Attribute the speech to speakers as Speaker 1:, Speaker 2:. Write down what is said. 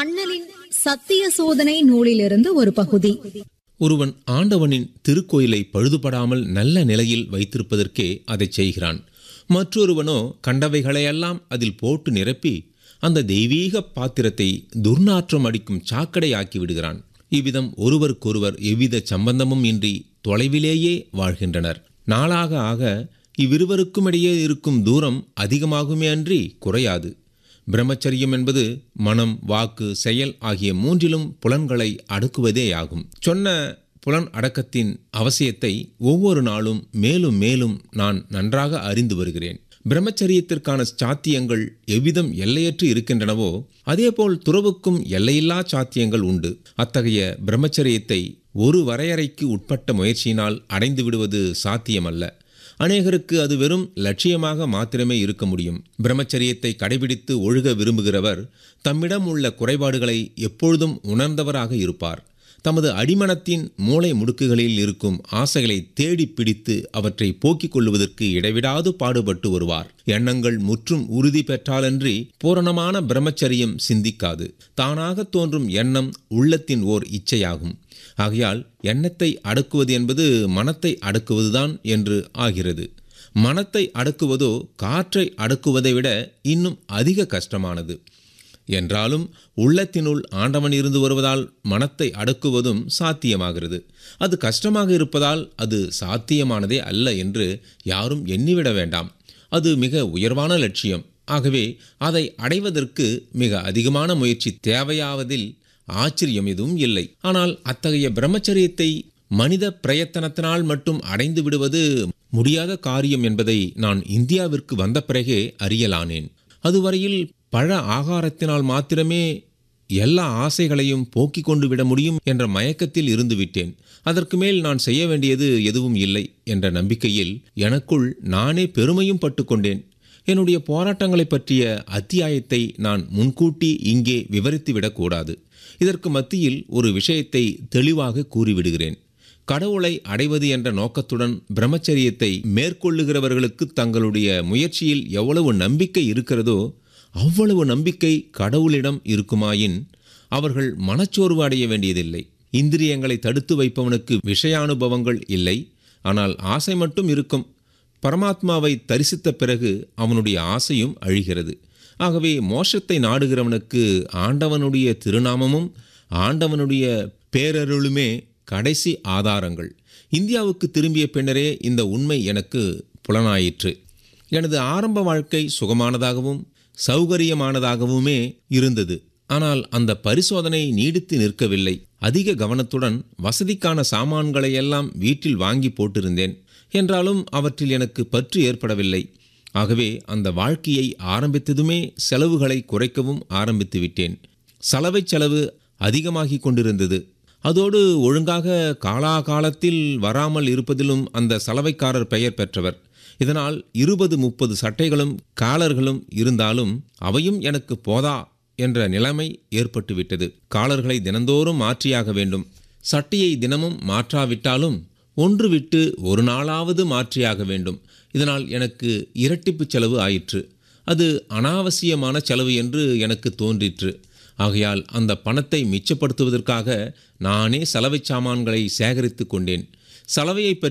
Speaker 1: அண்ணலின் சத்திய சோதனை நூலிலிருந்து ஒரு பகுதி
Speaker 2: ஒருவன் ஆண்டவனின் திருக்கோயிலை பழுதுபடாமல் நல்ல நிலையில் வைத்திருப்பதற்கே அதைச் செய்கிறான் மற்றொருவனோ கண்டவைகளையெல்லாம் அதில் போட்டு நிரப்பி அந்த தெய்வீக பாத்திரத்தை துர்நாற்றம் அடிக்கும் சாக்கடை ஆக்கி விடுகிறான் இவ்விதம் ஒருவருக்கொருவர் எவ்வித சம்பந்தமும் இன்றி தொலைவிலேயே வாழ்கின்றனர் நாளாக ஆக இவ்விருவருக்கும் இடையே இருக்கும் தூரம் அதிகமாகுமே அன்றி குறையாது பிரம்மச்சரியம் என்பது மனம் வாக்கு செயல் ஆகிய மூன்றிலும் புலன்களை அடக்குவதேயாகும் சொன்ன புலன் அடக்கத்தின் அவசியத்தை ஒவ்வொரு நாளும் மேலும் மேலும் நான் நன்றாக அறிந்து வருகிறேன் பிரம்மச்சரியத்திற்கான சாத்தியங்கள் எவ்விதம் எல்லையற்று இருக்கின்றனவோ அதேபோல் துறவுக்கும் எல்லையில்லா சாத்தியங்கள் உண்டு அத்தகைய பிரம்மச்சரியத்தை ஒரு வரையறைக்கு உட்பட்ட முயற்சியினால் அடைந்து விடுவது சாத்தியமல்ல அநேகருக்கு அது வெறும் லட்சியமாக மாத்திரமே இருக்க முடியும் பிரம்மச்சரியத்தை கடைபிடித்து ஒழுக விரும்புகிறவர் தம்மிடம் உள்ள குறைபாடுகளை எப்பொழுதும் உணர்ந்தவராக இருப்பார் தமது அடிமனத்தின் மூளை முடுக்குகளில் இருக்கும் ஆசைகளை தேடி பிடித்து அவற்றை போக்கிக் கொள்வதற்கு இடைவிடாது பாடுபட்டு வருவார் எண்ணங்கள் முற்றும் உறுதி பெற்றாலன்றி பூரணமான பிரம்மச்சரியம் சிந்திக்காது தானாக தோன்றும் எண்ணம் உள்ளத்தின் ஓர் இச்சையாகும் ஆகையால் எண்ணத்தை அடக்குவது என்பது மனத்தை அடக்குவதுதான் என்று ஆகிறது மனத்தை அடக்குவதோ காற்றை அடக்குவதை விட இன்னும் அதிக கஷ்டமானது என்றாலும் உள்ளத்தினுள் ஆண்டவன் இருந்து வருவதால் மனத்தை அடக்குவதும் சாத்தியமாகிறது அது கஷ்டமாக இருப்பதால் அது சாத்தியமானதே அல்ல என்று யாரும் எண்ணிவிட வேண்டாம் அது மிக உயர்வான லட்சியம் ஆகவே அதை அடைவதற்கு மிக அதிகமான முயற்சி தேவையாவதில் ஆச்சரியம் எதுவும் இல்லை ஆனால் அத்தகைய பிரம்மச்சரியத்தை மனித பிரயத்தனத்தினால் மட்டும் அடைந்து விடுவது முடியாத காரியம் என்பதை நான் இந்தியாவிற்கு வந்த பிறகே அறியலானேன் அதுவரையில் பழ ஆகாரத்தினால் மாத்திரமே எல்லா ஆசைகளையும் போக்கிக் கொண்டு விட முடியும் என்ற மயக்கத்தில் இருந்து விட்டேன் அதற்கு மேல் நான் செய்ய வேண்டியது எதுவும் இல்லை என்ற நம்பிக்கையில் எனக்குள் நானே பெருமையும் பட்டுக்கொண்டேன் என்னுடைய போராட்டங்களை பற்றிய அத்தியாயத்தை நான் முன்கூட்டி இங்கே விவரித்து விடக்கூடாது இதற்கு மத்தியில் ஒரு விஷயத்தை தெளிவாக கூறிவிடுகிறேன் கடவுளை அடைவது என்ற நோக்கத்துடன் பிரம்மச்சரியத்தை மேற்கொள்ளுகிறவர்களுக்கு தங்களுடைய முயற்சியில் எவ்வளவு நம்பிக்கை இருக்கிறதோ அவ்வளவு நம்பிக்கை கடவுளிடம் இருக்குமாயின் அவர்கள் மனச்சோர்வு அடைய வேண்டியதில்லை இந்திரியங்களை தடுத்து வைப்பவனுக்கு விஷயானுபவங்கள் இல்லை ஆனால் ஆசை மட்டும் இருக்கும் பரமாத்மாவை தரிசித்த பிறகு அவனுடைய ஆசையும் அழிகிறது ஆகவே மோஷத்தை நாடுகிறவனுக்கு ஆண்டவனுடைய திருநாமமும் ஆண்டவனுடைய பேரருளுமே கடைசி ஆதாரங்கள் இந்தியாவுக்கு திரும்பிய பின்னரே இந்த உண்மை எனக்கு புலனாயிற்று எனது ஆரம்ப வாழ்க்கை சுகமானதாகவும் சௌகரியமானதாகவுமே இருந்தது ஆனால் அந்த பரிசோதனை நீடித்து நிற்கவில்லை அதிக கவனத்துடன் வசதிக்கான சாமான்களை எல்லாம் வீட்டில் வாங்கி போட்டிருந்தேன் என்றாலும் அவற்றில் எனக்கு பற்று ஏற்படவில்லை ஆகவே அந்த வாழ்க்கையை ஆரம்பித்ததுமே செலவுகளை குறைக்கவும் ஆரம்பித்து விட்டேன் சலவை செலவு அதிகமாகி கொண்டிருந்தது அதோடு ஒழுங்காக காலாகாலத்தில் வராமல் இருப்பதிலும் அந்த சலவைக்காரர் பெயர் பெற்றவர் இதனால் இருபது முப்பது சட்டைகளும் காலர்களும் இருந்தாலும் அவையும் எனக்கு போதா என்ற நிலைமை ஏற்பட்டுவிட்டது காலர்களை தினந்தோறும் மாற்றியாக வேண்டும் சட்டையை தினமும் மாற்றாவிட்டாலும் ஒன்று விட்டு ஒரு நாளாவது மாற்றியாக வேண்டும் இதனால் எனக்கு இரட்டிப்பு செலவு ஆயிற்று அது அனாவசியமான செலவு என்று எனக்கு தோன்றிற்று ஆகையால் அந்த பணத்தை மிச்சப்படுத்துவதற்காக நானே சலவை சாமான்களை சேகரித்து கொண்டேன் சலவையை